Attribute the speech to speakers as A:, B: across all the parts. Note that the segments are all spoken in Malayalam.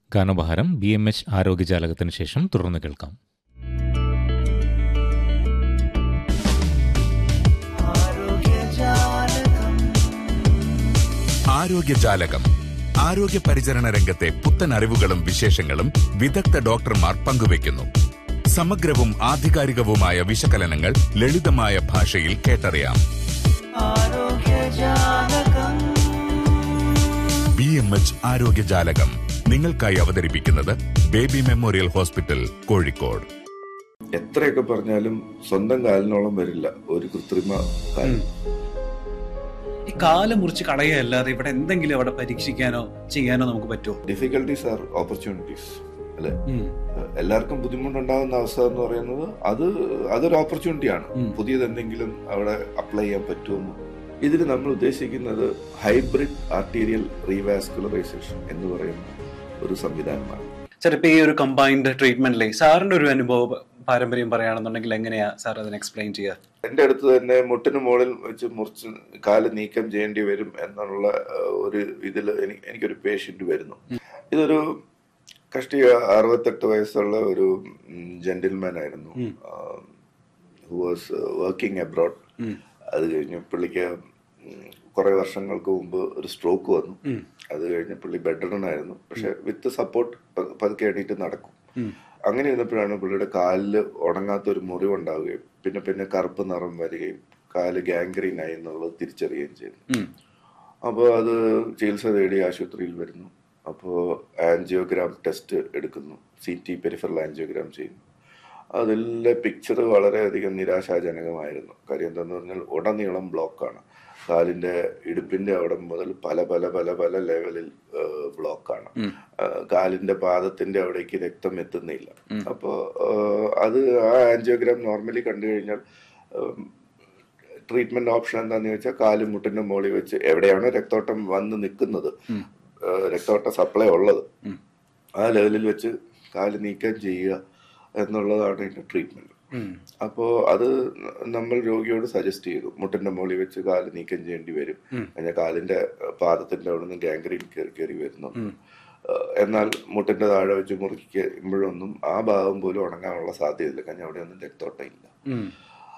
A: ഗാനോപഹാരം ബി എം എച്ച് ആരോഗ്യജാലകത്തിന് ശേഷം തുടർന്ന് കേൾക്കാം
B: ആരോഗ്യജാലകം ആരോഗ്യ പരിചരണ രംഗത്തെ പുത്തൻ അറിവുകളും വിശേഷങ്ങളും വിദഗ്ധ ഡോക്ടർമാർ പങ്കുവയ്ക്കുന്നു സമഗ്രവും ആധികാരികവുമായ വിശകലനങ്ങൾ ലളിതമായ ഭാഷയിൽ കേട്ടറിയാം ബി എം എച്ച് ആരോഗ്യജാലകം നിങ്ങൾക്കായി അവതരിപ്പിക്കുന്നത് ബേബി മെമ്മോറിയൽ ഹോസ്പിറ്റൽ കോഴിക്കോട്
C: എത്രയൊക്കെ പറഞ്ഞാലും സ്വന്തം കാലിനോളം വരില്ല ഒരു കൃത്രിമ കാൽ
D: ഈ കാല് മുറിച്ച് കളയല്ലാതെ ഇവിടെ എന്തെങ്കിലും അവിടെ പരീക്ഷിക്കാനോ ചെയ്യാനോ നമുക്ക് പറ്റുമോ
C: ഡിഫിക്കൽട്ടീസ് ആർ ഓപ്പർച്യൂണിറ്റീസ് അല്ലെ എല്ലാവർക്കും ബുദ്ധിമുട്ടുണ്ടാകുന്ന അവസ്ഥ എന്ന് പറയുന്നത് അത് അതൊരു ഓപ്പർച്യൂണിറ്റിയാണ്
D: ഉം.
C: പുതിയത് എന്തെങ്കിലും അവിടെ അപ്ലൈ ചെയ്യാൻ പറ്റുമെന്ന് ഇതിൽ നമ്മൾ ഉദ്ദേശിക്കുന്നത് ഹൈബ്രിഡ് ആർട്ടീരിയൽ റീവാസ്കുലറൈസേഷൻ എന്ന് പറയുന്ന ഒരു സംവിധാനമാണ്
D: സാർ ഇപ്പൊ ഈ ഒരു കമ്പൈൻഡ് ട്രീറ്റ്മെന്റിലെ സാറിന്റെ ഒരു അനുഭവ പാരമ്പര്യം പറയുകയാണെന്നുണ്ടെങ്കിൽ എങ്ങനെയാ സാർ അതിനെ എക്സ്പ്ലെയിൻ ചെയ്യുക
C: എന്റെ അടുത്ത് തന്നെ മുട്ടിന് മുകളിൽ വെച്ച് മുറിച്ച് കാല് നീക്കം ചെയ്യേണ്ടി വരും എന്നുള്ള ഏഹ്, ഒരു ഇതിൽ എനിക്കൊരു പേഷ്യന്റ് വരുന്നു ഇതൊരു കഷ്ടി അറുപത്തെട്ട് വയസ്സുള്ള ഒരു ജെന്റിൽമാൻ ആയിരുന്നു
D: ഉം.
C: ഹു വാസ് വർക്കിംഗ് അബ്രോഡ്
D: ഉം.
C: അത് കഴിഞ്ഞ് പുള്ളിക്ക് കുറെ വർഷങ്ങൾക്ക് മുമ്പ് ഒരു സ്ട്രോക്ക് വന്നു
D: ഉം.
C: അത് കഴിഞ്ഞ് പുള്ളി ബെഡ് ആയിരുന്നു പക്ഷെ വിത്ത് സപ്പോർട്ട് പതുക്കെ എണീറ്റ് നടക്കും
D: ഉം.
C: അങ്ങനെ ഇരുന്നപ്പോഴാണ് പുള്ളിയുടെ കാലിൽ ഉണങ്ങാത്ത ഒരു മുറിവുണ്ടാവുകയും പിന്നെ പിന്നെ കറുപ്പ് നിറം വരികയും കാല് ഗാംഗ്രീൻ ആയി എന്നുള്ളത് തിരിച്ചറിയുകയും ചെയ്തു
D: ഉം.
C: അപ്പോൾ അത് ചികിത്സ തേടി ആശുപത്രിയിൽ വരുന്നു അപ്പോൾ ആൻജിയോഗ്രാം ടെസ്റ്റ് എടുക്കുന്നു സി ടി പെരിഫറൽ ആൻജിയോഗ്രാം ചെയ്യുന്നു അതിലെ പിക്ചർ വളരെയധികം നിരാശാജനകമായിരുന്നു കാര്യം എന്താണെന്ന് പറഞ്ഞാൽ ഉടനീളം ബ്ലോക്കാണ് കാലിന്റെ ഇടുപ്പിന്റെ അവിടെ മുതൽ പല പല പല പല ലെവലിൽ ബ്ലോക്കാണ്
D: ഉം.
C: കാലിന്റെ പാദത്തിന്റെ അവിടേക്ക് രക്തം എത്തുന്നില്ല അപ്പോൾ അത് ആ ആൻജിയോഗ്രാം നോർമലി കണ്ടു കഴിഞ്ഞാൽ ട്രീറ്റ്മെന്റ് ഓപ്ഷൻ എന്താന്ന് ചോദിച്ചാൽ കാലും മുട്ടിന്റെ മുകളിൽ വെച്ച് എവിടെയാണോ രക്തോട്ടം വന്ന് നിൽക്കുന്നത് ഏഹ് രക്തോട്ട സപ്ലൈ ഉള്ളത്
D: ഉം.
C: ആ ലെവലിൽ വെച്ച് കാല് നീക്കം ചെയ്യുക എന്നുള്ളതാണ് ഇതിന്റെ ട്രീറ്റ്മെന്റ്
D: ഉം.
C: അപ്പോൾ അത് നമ്മൾ രോഗിയോട് സജസ്റ്റ് ചെയ്തു മുട്ടിന്റെ മുകളിൽ വെച്ച് കാല് നീക്കം ചെയ്യേണ്ടി വരും കഴിഞ്ഞാൽ കാലിന്റെ പാദത്തിന്റെ അവിടെ നിന്ന് ഗാംഗ്രീൻ കയറി കയറി വരുന്നു ഏഹ് എന്നാൽ മുട്ടിന്റെ താഴെ വെച്ച് മുറിക്കുമ്പോഴൊന്നും ആ ഭാഗം പോലും ഉണങ്ങാനുള്ള സാധ്യതയില്ല കാരണം അവിടെ ഒന്നും രക്തോട്ടം ഇല്ല
D: ഉം.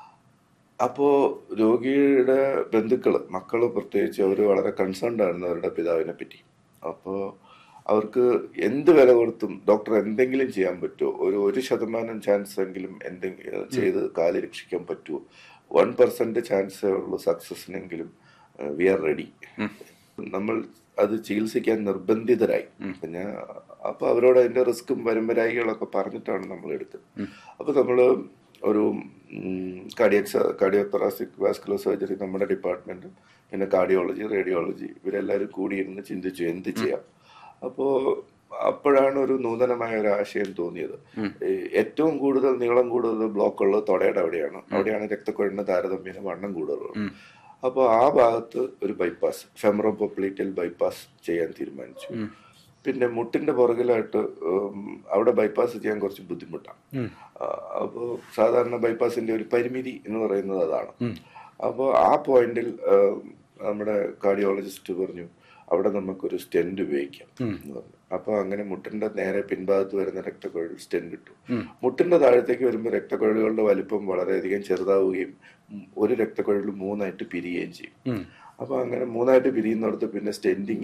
C: അപ്പോ രോഗിയുടെ ബന്ധുക്കള് മക്കള് പ്രത്യേകിച്ച് അവർ വളരെ കൺസേൺഡ് ആയിരുന്നു അവരുടെ പിതാവിനെ പറ്റി അപ്പോ അവർക്ക് എന്ത് വില കൊടുത്തും ഡോക്ടർ എന്തെങ്കിലും ചെയ്യാൻ പറ്റുമോ ഒരു ഒരു ശതമാനം ചാൻസ് എങ്കിലും എന്തെങ്കിലും ചെയ്ത് കാല് രക്ഷിക്കാൻ പറ്റുമോ വൺ പെർസെന്റ് ചാൻസേ ഉള്ളൂ സക്സസിനെങ്കിലും വി ആർ റെഡി നമ്മൾ അത് ചികിത്സിക്കാൻ നിർബന്ധിതരായി പിന്നെ അപ്പൊ അവരോട് അതിന്റെ റിസ്ക്കും വരുമ്പരായികളൊക്കെ പറഞ്ഞിട്ടാണ് നമ്മൾ എടുത്തത് അപ്പൊ നമ്മള് ഒരു കാർഡിയക് കാർഡിയോതൊറാസിക് വാസ്കുലർ സർജറി നമ്മുടെ ഡിപ്പാർട്ട്മെന്റും പിന്നെ കാർഡിയോളജി റേഡിയോളജി ഇവരെല്ലാവരും കൂടിയിരുന്ന് ചിന്തിച്ചു എന്ത് ചെയ്യാം അപ്പോ അപ്പോഴാണ് ഒരു നൂതനമായ ഒരു ആശയം തോന്നിയത് ഈ ഏറ്റവും കൂടുതൽ നീളം കൂടുതൽ ബ്ലോക്ക് ഉള്ളത് തൊടയുടെ അവിടെയാണ് അവിടെയാണ് രക്തക്കുഴലിന് താരതമ്യേന വണ്ണം കൂടുതലുള്ളത് അപ്പോൾ ആ ഭാഗത്ത് ഒരു ബൈപ്പാസ് ഫെമറോപൊപ്ലീറ്റൽ ബൈപ്പാസ് ചെയ്യാൻ തീരുമാനിച്ചു പിന്നെ മുട്ടിന്റെ പുറകിലായിട്ട് ഉം, അവിടെ ബൈപ്പാസ് ചെയ്യാൻ കുറച്ച് ബുദ്ധിമുട്ടാണ് അപ്പോൾ സാധാരണ ബൈപ്പാസിന്റെ ഒരു പരിമിതി എന്ന് പറയുന്നത് അതാണ് അപ്പോൾ ആ പോയിന്റിൽ നമ്മുടെ കാർഡിയോളജിസ്റ്റ് പറഞ്ഞു അവിടെ നമുക്കൊരു സ്റ്റെന്റ് ഉപയോഗിക്കാം എന്ന് പറഞ്ഞു അപ്പൊ അങ്ങനെ മുട്ടിന്റെ നേരെ പിൻഭാഗത്ത് വരുന്ന രക്തക്കുഴൽ സ്റ്റെന്റ് ഇട്ടു മുട്ടിന്റെ താഴത്തേക്ക് വരുമ്പോൾ രക്തക്കുഴലുകളുടെ വലിപ്പം വളരെയധികം ചെറുതാവുകയും ഉം, ഒരു രക്തക്കുഴൽ മൂന്നായിട്ട് പിരിയുകയും ചെയ്യും അപ്പൊ അങ്ങനെ മൂന്നായിട്ട് പിരിയുന്നിടത്ത് പിന്നെ സ്റ്റെന്റിങ്